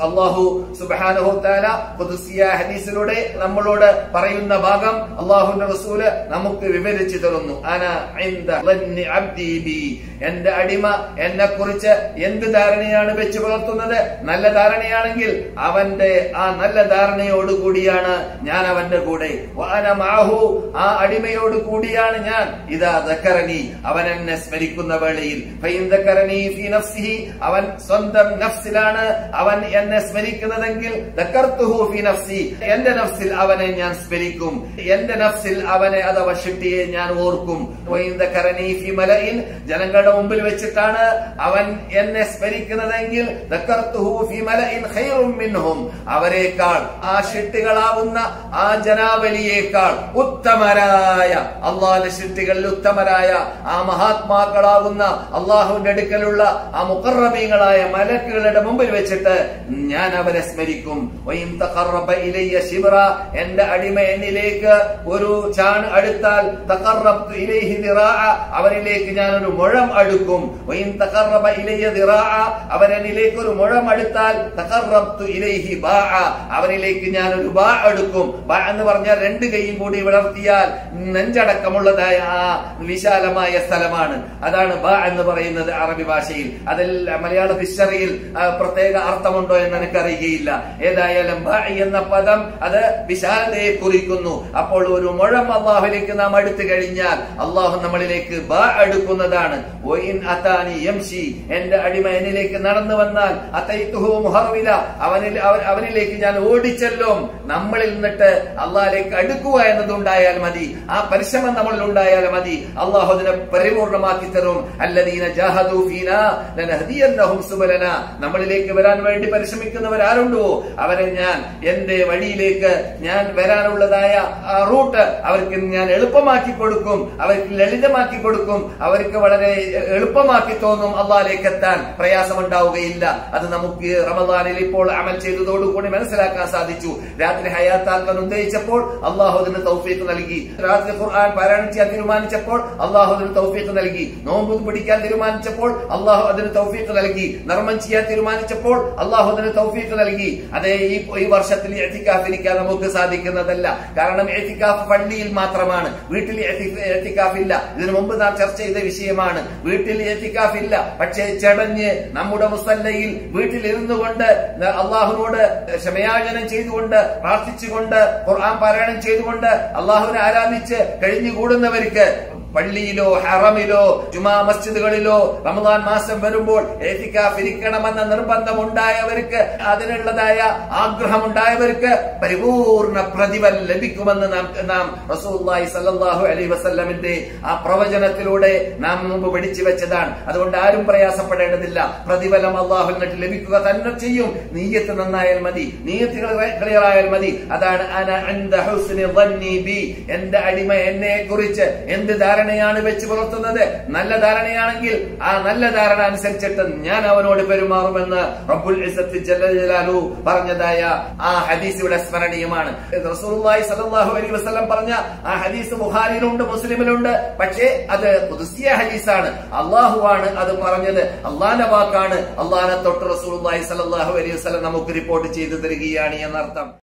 അള്ളാഹു സുബാനഹു താല ഖുദ്സിയ ഹദീസിലൂടെ നമ്മളോട് പറയുന്ന ഭാഗം അള്ളാഹുന്റെ റസൂല് നമുക്ക് വിവരിച്ചു തരുന്നു അന ഇൻദ ളന്നി അബ്ദി ബി എന്റെ അടിമ എന്നെ കുറിച്ച് എന്ത് ധാരണയാണ് വെച്ച് പുലർത്തുന്നത് നല്ല ധാരണയാണെങ്കിൽ അവന്റെ ആ നല്ല ധാരണയോട് കൂടിയാണ് ഞാൻ അവന്റെ കൂടെ വാന മാഹു ആ അടിമയോട് കൂടിയാണ് ഞാൻ ഇതാ ദക്കറനി അവൻ എന്നെ സ്മരിക്കുന്ന വേളയിൽ ഫൈൻ ദക്കറനി ഫീ നഫ്സിഹി അവൻ സ്വന്തം നഫ്സിലാണ് അവൻ എന്നെ സ്മരിക്കുന്നതെങ്കിൽ ദക്കർത്തുഹു ഫീ നഫ്സി എന്റെ നഫ്സിൽ അവനെ ഞാൻ സ്മരിക്കും എന്റെ നഫ്സിൽ അവനെ അഥവാ ഷിട്ടിയെ ഞാൻ ഓർക്കും വൈൻ ദക്കറനി ഫീ മലയിൻ ജനങ്ങളുടെ മുമ്പിൽ വെച്ചിട്ടാണ് അവൻ എന്നെ സ്മരിക്കുന്നതെങ്കിൽ ദക്കർത്തുഹു ഫീ മലയിൻ ഖൈറും മിൻഹും അവരെക്കാൾ ആ ഷിട്ടികളാവുന്ന ആ ജനാവലിയേക്കാൾ ഉത്തമരായ അള്ളാഹുന്റെ ഷിട്ടികളിൽ ഉത്തമരായ ആ മഹാത്മാക്കളാവുന്ന അള്ളാഹുവിന്റെ അടുക്കലുള്ള ആ മുക്കറബീങ്ങളായ മലക്കുകളുടെ മുമ്പിൽ വെച്ചിട്ട് ഞാൻ അവരെ സ്മരിക്കും വൈൻ തഖറബ ഇലയ്യ ശിബ്റ എന്റെ അടിമ എന്നിലേക്ക് ഒരു ചാൺ അടുത്താൽ തഖറബ്തു ഇലൈഹി ദിറാഅ അവരിലേക്ക് ഞാൻ ഒരു മുഴം അടുക്കും വൈൻ തഖറബ ഇലയ്യ ദിറാഅ അവരെന്നിലേക്ക് ഒരു മുഴം അടുത്താൽ തഖറബ്തു ഇലൈഹി ബാഅ അവരിലേക്ക് ഞാൻ ഒരു ബാ അടുക്കും ബാ എന്ന് പറഞ്ഞാൽ രണ്ട് കൈയും കൂടി വിളർത്തിയാൽ നെഞ്ചടക്കമുള്ളതായ ആ വിശാലമായ സ്ഥലമാണ് അതാണ് ബാ എന്ന് പറയുന്നത് അറബി ഭാഷയിൽ അതിൽ മലയാള ഡിക്ഷണറിയിൽ പ്രത്യേക അർത്ഥമുണ്ടോ എന്ന് എനിക്കറിയുകയില്ല ഏതായാലും ബാ എന്ന പദം അത് വിശാലതയെ കുറിക്കുന്നു അപ്പോൾ ഒരു മുഴം അള്ളാഹുലേക്ക് നാം അടുത്തു കഴിഞ്ഞാൽ അള്ളാഹു നമ്മളിലേക്ക് ബാ അടുക്കുന്നതാണ് ഒയിൻ അതാനി യംശി എന്റെ അടിമ എന്നിലേക്ക് നടന്നു വന്നാൽ അതൈത്തുഹു മുഹർവില അവനിൽ അവ- അവനിലേക്ക് ഞാൻ ഓടിച്ചെല്ലും നമ്മളിൽ നിന്നിട്ട് അള്ളാഹിലേക്ക് അടുക്കുക എന്നതുണ്ടായാൽ മതി ആ പരിശ്രമം നമ്മളിൽ ഉണ്ടായാൽ മതി അള്ളാഹു അതിനെ പരിപൂർണമാക്കി തരും അല്ലദീന ജാഹദു ഫീനാ ലനഹദിയന്നഹും സുബലന നമ്മളിലേക്ക് വരാൻ വേണ്ടി പരിശ്രമിക്കുന്നവരാരുണ്ടോ അവരെ ഞാൻ എന്റെ വഴിയിലേക്ക് ഞാൻ വരാനുള്ളതായ ആ റൂട്ട് അവർക്ക് ഞാൻ എളുപ്പമാക്കി കൊടുക്കും അവർക്ക് ലളിതമാക്കി കൊടുക്കും അവർക്ക് വളരെ എളുപ്പമാക്കി തോന്നും അള്ളാഹിലേക്ക് എത്താൻ പ്രയാസമുണ്ടാവുകയില്ല അത് നമുക്ക് റമദാനിൽ ഇപ്പോൾ അമൽ ചെയ്തതോടുകൂടി മനസ്സിലാക്കാൻ സാധിച്ചു രാത്രി ഹയാത്താക്കാൻ ഉദ്ദേശിച്ചപ്പോൾ അള്ളാഹു അതിന് തൗഫീഖ് നൽകി രാത്രി ഖുർആൻ പാരായണം ചെയ്യാൻ തീരുമാനിച്ചപ്പോൾ അള്ളാഹു അതിന് തൗഫീഖ് നൽകി നോമ്പ് പിടിക്കാൻ തീരുമാനിച്ചപ്പോൾ അള്ളാഹു അതിന് തൗഫീഖ് നൽകി നർമ്മം ചെയ്യാൻ തീരുമാനിച്ചപ്പോൾ അള്ളാഹു അതിന് തൗഫീഖ് നൽകി അതേ ഈ ഈ വർഷത്തിൽ എത്തിക്കാഫ് ഇരിക്കാൻ നമുക്ക് സാധിക്കുന്നതല്ല കാരണം എത്തിക്കാഫ് പള്ളിയിൽ മാത്രമാണ് വീട്ടിൽ എത്തിക്കാഫ് ഇല്ല ഇതിനു മുമ്പ് നാം ചർച്ച ചെയ്ത വിഷയമാണ് വീട്ടിൽ എത്തിക്കാഫ് ഇല്ല പക്ഷേ ചടഞ്ഞ് നമ്മുടെ മുസല്ലയിൽ വീട്ടിൽ ഇരുന്നു കൊണ്ട് അള്ളാഹുനോട് ക്ഷമയാചനം ചെയ്തുകൊണ്ട് പ്രാർത്ഥിച്ചുകൊണ്ട് ഖുർആൻ പാരായണം ചെയ്തുകൊണ്ട് അള്ളാഹുവിനെ ആരാധിച്ച് കഴിഞ്ഞുകൂടുന്നവർക്ക് പള്ളിയിലോ ഹറമിലോ ജുമാ മസ്ജിദുകളിലോ റമദാൻ മാസം വരുമ്പോൾ ഏത്തിക്കാഫ് ഇരിക്കണമെന്ന നിർബന്ധമുണ്ടായവർക്ക് അതിനുള്ളതായ ആഗ്രഹമുണ്ടായവർക്ക് പരിപൂർണ പ്രതിഫലം ലഭിക്കുമെന്ന് നാം നാം റസൂല്ലായി സല്ലല്ലാഹു അലൈഹി വസല്ലമിന്റെ ആ പ്രവചനത്തിലൂടെ നാം മുമ്പ് പഠിച്ചു വെച്ചതാണ് അതുകൊണ്ട് ആരും പ്രയാസപ്പെടേണ്ടതില്ല പ്രതിഫലം അള്ളാഹുവിനിട്ട് ലഭിക്കുക തന്നെ ചെയ്യും നീയത്ത് നന്നായാൽ മതി നീയത്തുകൾ ക്ലിയർ ആയാൽ മതി അതാണ് അന അൻദ ഹുസ്നി ظني ബി എന്റെ അടിമ എന്നെ കുറിച്ച് എന്ത് ധാരണയാണ് വെച്ച് പുലർത്തുന്നത് നല്ല ധാരണയാണെങ്കിൽ ആ നല്ല ധാരണ അനുസരിച്ചിട്ട് ഞാൻ അവനോട് പെരുമാറുമെന്ന് റബ്ബുൽ ഇസ്സത്ത് ജല്ല ജലാലു പറഞ്ഞതായ ആ ഹദീസ് ഇവിടെ സ്മരണീയമാണ് റസൂലുള്ളാഹി സ്വല്ലല്ലാഹു അലൈഹി വസല്ലം പറഞ്ഞ ആ ഹദീസ് ബുഖാരിയിലുണ്ട് മുസ്ലിമിലുണ്ട് പക്ഷേ അത് പുതുസിയ ഹദീസാണ് അള്ളാഹുവാണ് അത് പറഞ്ഞത് അള്ളാന്റെ വാക്കാണ് അള്ളാഹിനെ തൊട്ട് റസൂലുള്ളാഹി സ്വല്ലല്ലാഹു അലൈഹി വസല്ലം നമുക്ക് റിപ്പോർട്ട് ചെയ്തു തരികയാണ് എന്നർത്ഥം